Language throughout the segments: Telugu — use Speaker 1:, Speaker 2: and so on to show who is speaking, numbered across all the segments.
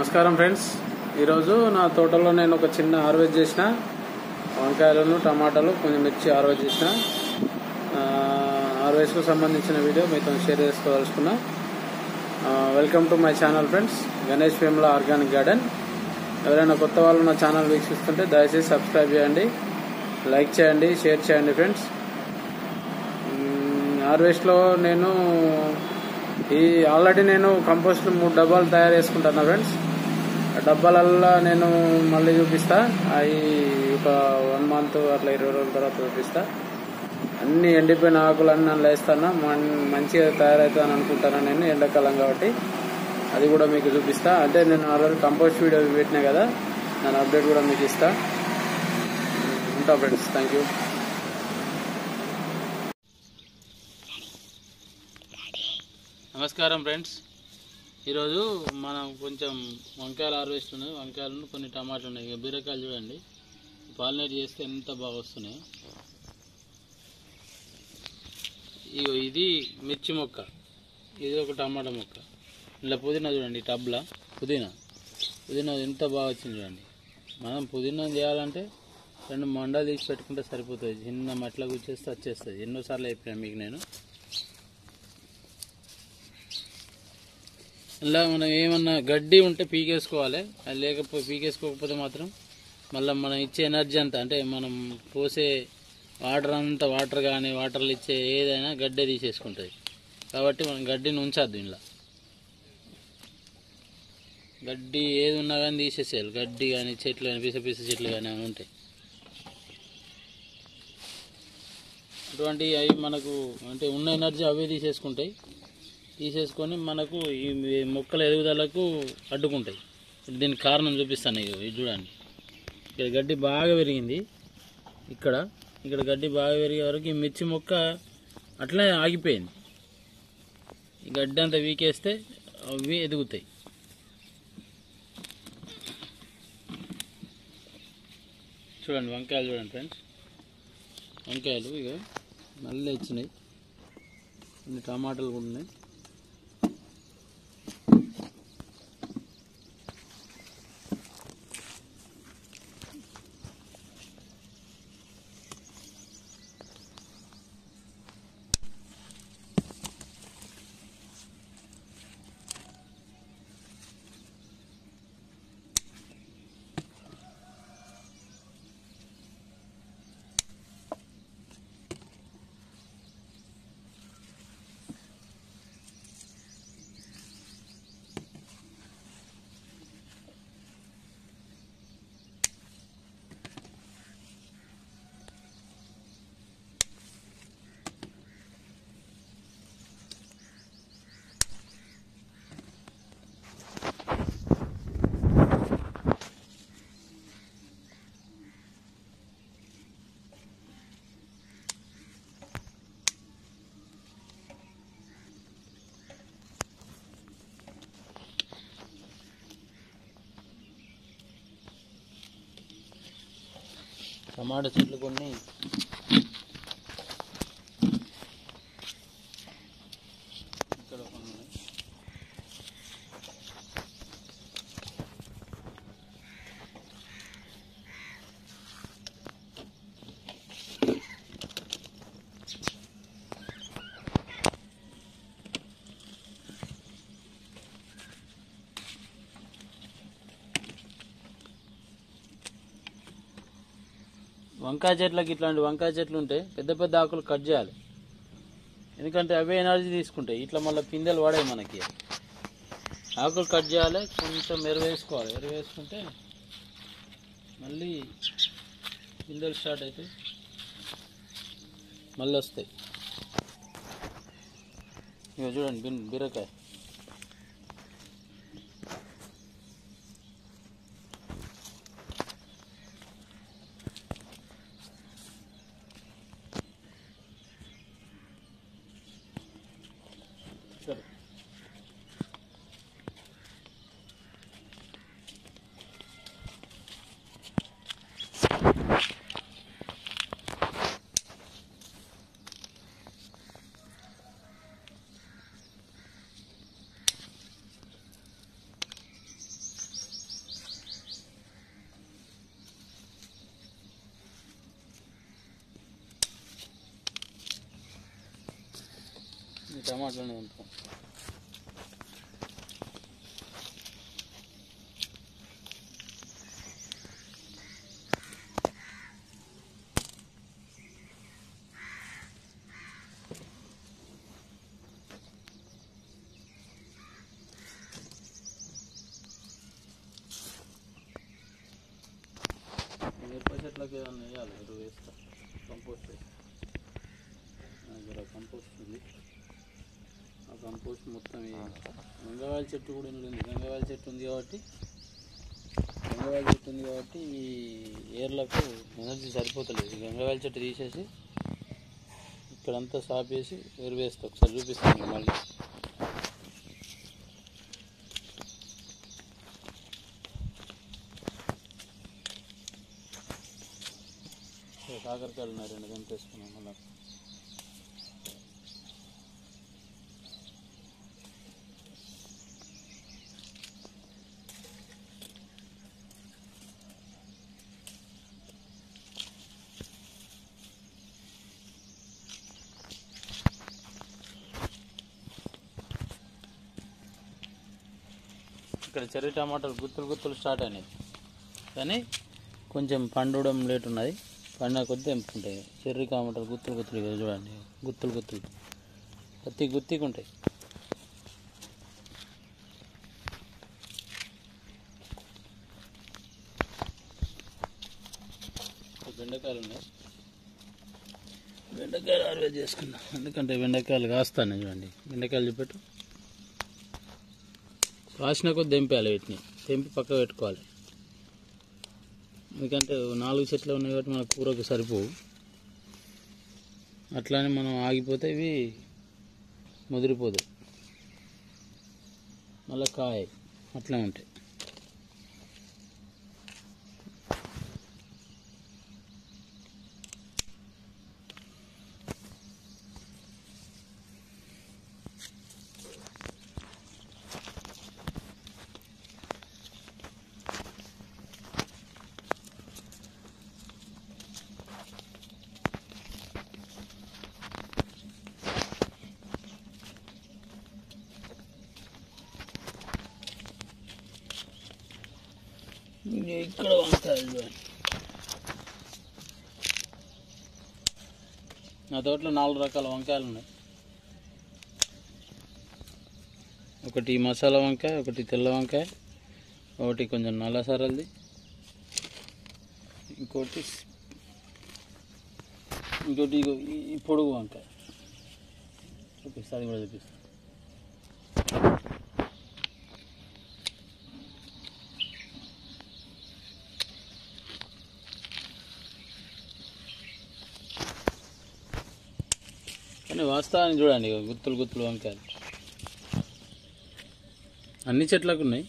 Speaker 1: నమస్కారం ఫ్రెండ్స్ ఈరోజు నా తోటలో నేను ఒక చిన్న హార్వెస్ట్ చేసిన వంకాయలను టమాటాలు కొంచెం మిర్చి హార్వెస్ట్ చేసిన హార్వెస్ట్కు సంబంధించిన వీడియో మీతో షేర్ చేసుకోదలుచుకున్నా welcome to my channel friends Ganesh Vemula organic garden ఎవరైనా కొత్త వాళ్ళు నా ఛానల్ వీక్షిస్తుంటే దయచేసి సబ్స్క్రైబ్ చేయండి లైక్ చేయండి షేర్ చేయండి ఫ్రెండ్స్ హార్వెస్ట్లో నేను ఈ ఆల్రెడీ నేను కంపోస్ట్ మూడు డబ్బాలు తయారు చేసుకుంటాను ఫ్రెండ్స్ ఆ డబ్బాలల్లో నేను మళ్ళీ చూపిస్తా అవి ఒక వన్ మంత్ అట్లా ఇరవై రోజుల తర్వాత చూపిస్తా అన్ని ఎండిపోయిన ఆకులు అన్ని అందులో వేస్తాను మన్- మంచిగా తయారవుతాను అనుకుంటాను నేను ఎండాకాలం కాబట్టి అది కూడా మీకు చూపిస్తా అంటే నేను ఆల్రెడీ కంపోస్ట్ వీడియో పెట్టినా కదా దాని అప్డేట్ కూడా మీకు ఇస్తా ఉంటా ఫ్రెండ్స్ థ్యాంక్ యూ నమస్కారం ఫ్రెండ్స్ ఈరోజు మనం కొంచెం వంకాయలు హార్వెస్ట్ ఉన్నాయి వంకాయలు కొన్ని టమాటాలు ఉన్నాయి ఇక బీరకాయలు చూడండి పాలినేట్ చేస్తే ఎంత బాగా వస్తున్నాయి ఇగో ఇది మిర్చి మొక్క ఇది ఒక టమాటా మొక్క ఇలా పుదీనా చూడండి ఈ టబ్లా పుదీనా పుదీనా ఎంత బాగా వచ్చింది చూడండి మనం పుదీనా చేయాలంటే రెండు మండలు తీసి పెట్టుకుంటే సరిపోతుంది చిన్న మట్ల గుచ్చేస్తే వచ్చేస్తుంది ఎన్నోసార్లు అయిపోయాను మీకు నేను ఇలా మనం ఏమన్నా గడ్డి ఉంటే పీకేసుకోవాలి అది లేకపోతే పీకేసుకోకపోతే మాత్రం మళ్ళీ మనం ఇచ్చే ఎనర్జీ అంతా అంటే మనం పోసే వాటర్ అంతా వాటర్ కానీ వాటర్లు ఇచ్చే ఏదైనా గడ్డే తీసేసుకుంటుంది కాబట్టి మనం గడ్డిని ఉంచద్దు ఇలా గడ్డి ఏది ఉన్నా కానీ తీసేసేయాలి గడ్డి కానీ చెట్లు కానీ పిస పిస చెట్లు కానీ అవి ఉంటాయి అటువంటి అవి మనకు అంటే ఉన్న ఎనర్జీ అవే తీసేసుకుంటాయి తీసేసుకొని మనకు ఈ మొక్కల ఎదుగుదలకు అడ్డుకుంటాయి ఇప్పుడు దీనికి కారణం చూపిస్తాను ఇక ఇది చూడండి ఇక్కడ గడ్డి బాగా పెరిగింది ఇక్కడ ఇక్కడ గడ్డి బాగా పెరిగే వరకు ఈ మిర్చి మొక్క అట్లనే ఆగిపోయింది ఈ గడ్డి అంతా వీకేస్తే అవి ఎదుగుతాయి చూడండి వంకాయలు చూడండి ఫ్రెండ్స్ వంకాయలు ఇక మళ్ళీ ఇచ్చినాయి కొన్ని టమాటాలు కూడా ఉన్నాయి టమాటా చెట్లు కొన్ని ఇక్కడ కొన్ని ఉన్నాయి. వంకాయ చెట్లకి ఇట్లాంటి వంకాయ చెట్లు ఉంటే పెద్ద పెద్ద ఆకులు కట్ చేయాలి ఎందుకంటే అవే ఎనర్జీ తీసుకుంటాయి ఇట్లా మళ్ళీ పిందెలు పడాయి మనకి ఆకులు కట్ చేయాలి కొంచెం ఎరువు వేసుకోవాలి ఎరువు వేసుకుంటే మళ్ళీ పిందెలు స్టార్ట్ అవుతాయి మళ్ళీ వస్తాయి ఇక చూడండి బిన్ బీరకాయ సరే ఈ టమాటాలు ఉంటాం మిరప చెట్లకి ఏమన్నా వేయాలి ఎరువు వేస్తా కంపోస్ట్ వేస్తా నా దగ్గర కంపోస్ట్ ఉంది ఆ కంపోస్ట్ మొత్తం ఈ గంగవాయల చెట్టు కూడా ఉంది గంగవాయల చెట్టు ఉంది కాబట్టి గంగవాయల చెట్టు ఉంది కాబట్టి ఈ ఏర్లకు ఎనర్జీ సరిపోతలేదు ఈ గంగవాయల చెట్టు తీసేసి ఇక్కడంతా సాపేసి ఎరువు వేస్తా ఒకసారి చూపిస్తాను మీకు మళ్ళీ సో కాకరకాయలు ఉన్నాయి రెండు గంటలు వేసుకున్నాం మళ్ళీ ఇక్కడ చెర్రీ టమాటాలు గుత్తులు గుత్తులు స్టార్ట్ అయినాయి కానీ కొంచెం పండడం లేట్ ఉన్నది పండిన కొద్ది తెంపుకుంటాయి చెర్రీ టమాటాలు గుత్తులు గుత్తులు ఇవి చూడండి గుత్తులు గుత్తులు ప్రతి గుత్తికి ఉంటాయి ఇక్కడ బెండకాయలు ఉన్నాయి బెండకాయలు ఆర్వేజ్ చేసుకుందాం ఎందుకంటే బెండకాయలు కాస్తాను చూడండి బెండకాయలు చూపెట్టు కాసిన కొద్ది తెంపేయాలి వీటిని తెంపి పక్క పెట్టుకోవాలి ఎందుకంటే నాలుగు చెట్లు ఉన్నాయి కాబట్టి మన కూరకు సరిపోవు అట్లానే మనం ఆగిపోతే ఇవి ముదిరిపోతాయి మళ్ళీ కాయ అట్లా ఉంటాయి ఇంక ఇక్కడ వంకాయలు చూడండి నా తోటలో నాలుగు రకాల వంకాయలు ఉన్నాయి ఒకటి మసాలా వంకాయ ఒకటి తెల్ల వంకాయ ఒకటి కొంచెం నల్ల సరల్ది ఇంకోటి ఇంకోటి ఇగో ఈ- ఈ పొడుగు వంకాయ చూపిస్తా అది కూడా చూపిస్తా కానీ వాస్తవాన్ని చూడండి ఇగో గుత్తులు గుత్తులు వంకాయలు అన్ని చెట్లకు ఉన్నాయి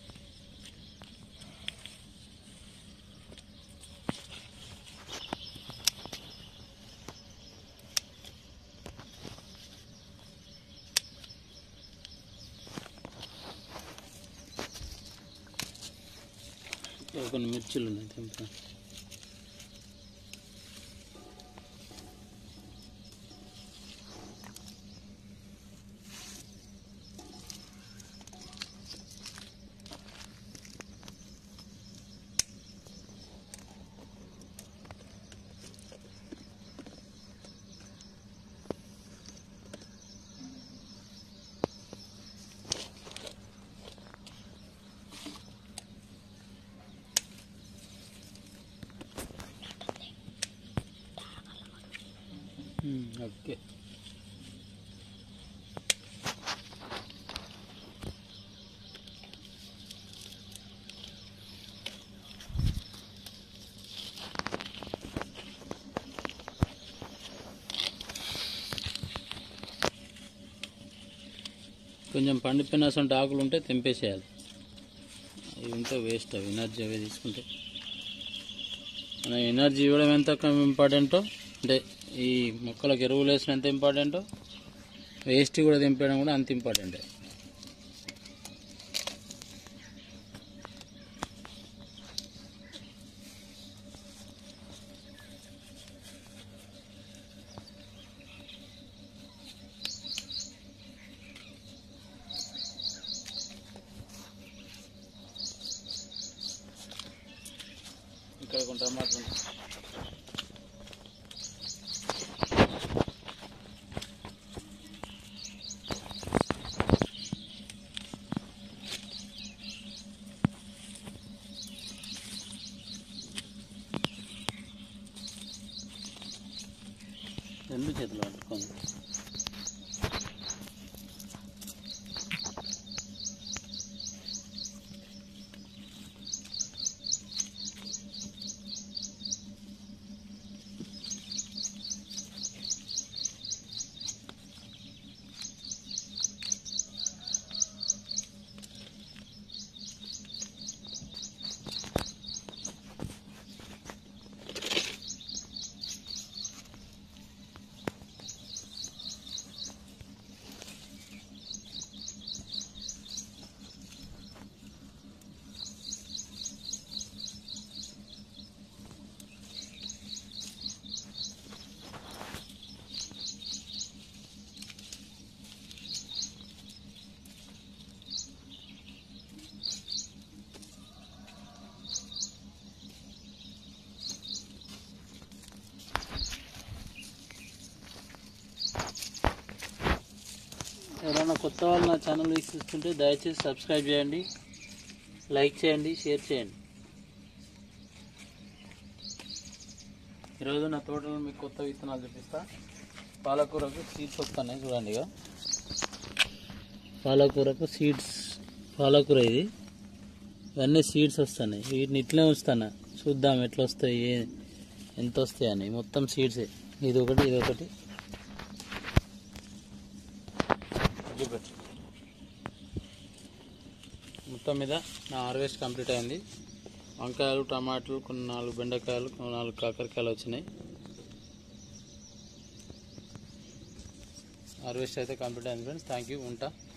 Speaker 1: ఇక్కడ కొన్ని మిర్చిలు ఉన్నాయి తెంపుతా ఉమ్, ఓకే కొంచెం పండిపోయిన అసలు ఆకులు ఉంటే తెంపేసేయాలి అవి ఉంటే వేస్ట్ అవి ఎనర్జీ అవి తీసుకుంటే మన ఎనర్జీ ఇవ్వడం ఎంత ఇంపార్టెంటో అంటే ఈ మొక్కలకు ఎరువులు వేసిన ఎంత ఇంపార్టెంటో వేస్ట్ కూడా తెంపడం కూడా అంత ఇంపార్టెంటే పట్టుకుంటాం మాకు
Speaker 2: రెండు చేతులు పట్టుకోండి ఎవరైనా కొత్త వాళ్ళు నా ఛానల్ వీక్షిస్తుంటే దయచేసి సబ్స్క్రైబ్ చేయండి లైక్ చేయండి షేర్ చేయండి
Speaker 1: ఈరోజు నా తోటలో మీకు కొత్త విత్తనాలు చూపిస్తా పాలకూరకు సీడ్స్ వస్తున్నాయి చూడండి ఇక
Speaker 2: పాలకూరకు సీడ్స్ పాలకూర ఇది ఇవన్నీ సీడ్స్ వస్తున్నాయి వీటిని ఇట్లే ఉంచుతాను చూద్దాం ఎట్లా వస్తాయి ఏ- ఎంత వస్తాయి అని మొత్తం సీడ్సే ఇది ఒకటి ఇది ఒకటి
Speaker 1: చూపెట్టు మొత్తం మీద నా హార్వెస్ట్ కంప్లీట్ అయింది వంకాయలు టమాటాలు కొన్ని నాలుగు బెండకాయలు కొన్ని నాలుగు కాకరకాయలు వచ్చినాయి హార్వెస్ట్ అయితే కంప్లీట్ అయింది ఫ్రెండ్స్ థ్యాంక్ యూ ఉంటా